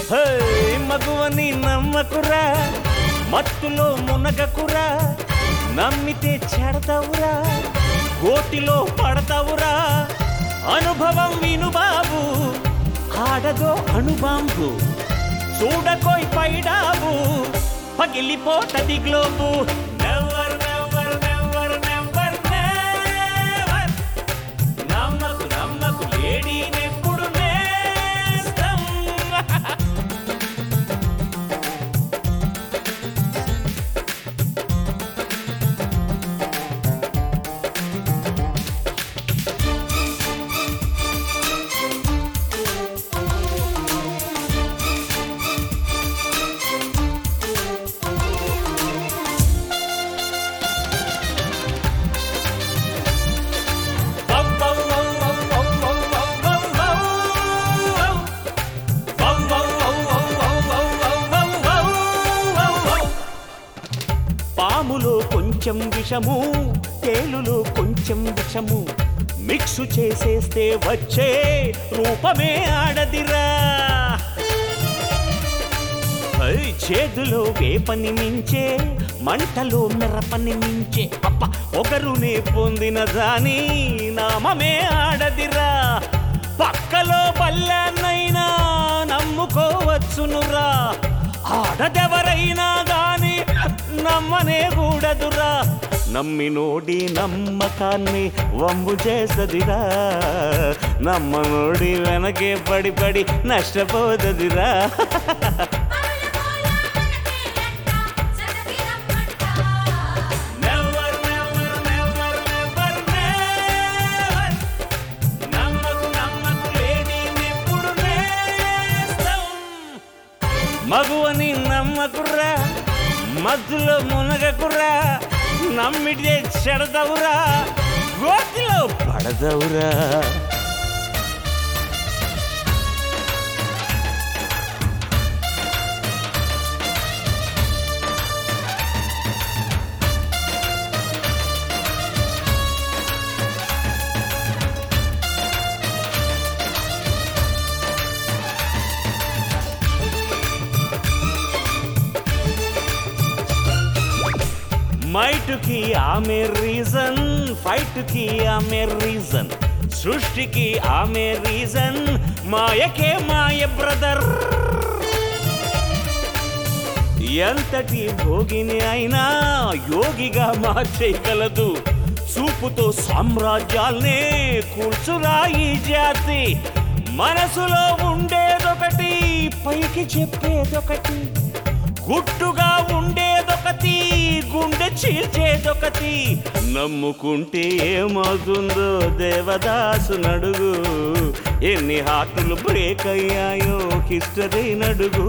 హే, మగువని నమ్మకురా మత్తులో మునగకురా నమ్మితే చెడతావురా గోతిలో పడతావురా అనుభవం విను బాబు ఆడదో అణుబాంబు చూడకోయ్ పైడాబు పగిలిపోతది globe never never never never never నమ్మకు నమ్మకు లేడీనెప్పుడు నేస్తం పాములో కొంచెం విషము తేలులో కొంచెం విషము మిక్స్ చేసేస్తే వచ్చే రూపమే ఆడదిరా ఐ, చేదులో వేపని మించే మంటలో మిరపని మించే అప్ప ఒకరునే పొందిన దాని నామమే ఆడదిరా పక్కలో బల్లాన్నైనా నమ్ముకోవచ్చునురా ఆడదెవరైనా గాని నమ్మనే కూడదురా నమ్మినోడి నమ్మకాన్ని వంపు చేసదిరా నమ్మనోడి వెనకే పడి పడి నష్టపోదదిరా never never never never never నమ్మకు నమ్మకు లేనిదెప్పుడు నేస్తం మగువని నమ్మకుర్రా మధ్యలో మునగకుర్రా నమ్మితే చెడదవురా గోతిలో పడదవురా మైటుకి ఆమె రీజన్ ఫైట్కి ఆమె రీజన్ సృష్టికి ఆమె రీజన్ మాయకే మాయ బ్రదర్ ఎంతటి భోగిని అయినా యోగిగా మార్చేయగలదు చూపుతో సామ్రాజ్యాల్నే కూర్చురా ఈ జాతి మనసులో ఉండేదొకటి పైకి చెప్పేదొకటి గుట్టుగా ఉండేదొకటి గుండె చీల్చేదొకటి నమ్ముకుంటే ఏమవుతుందో దేవదాసు నడుగు ఎన్ని హార్టులు బ్రేక్ అయ్యాయో హిస్టరీ నడుగు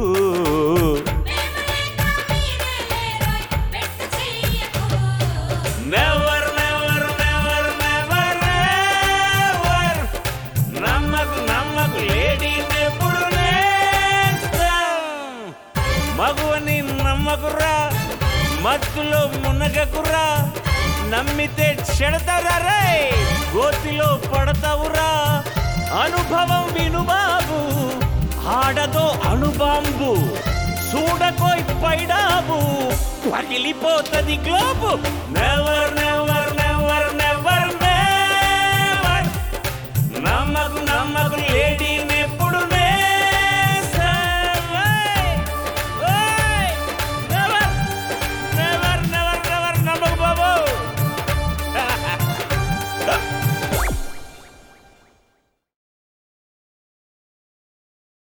never never never never never నమ్మకు నమ్మకు లేడీ ఎప్పుడు మగువని నమ్మకురా మత్తులో మునగకురా నమ్మితే చెడతారా రే గోతిలో పడతావురా అనుభవం విను బాబు ఆడదో అణుబాంబు చూడకోయ్ పైడాబు పగిలిపోతది globe never never never never never నమ్మకు నమ్మకు లేడీ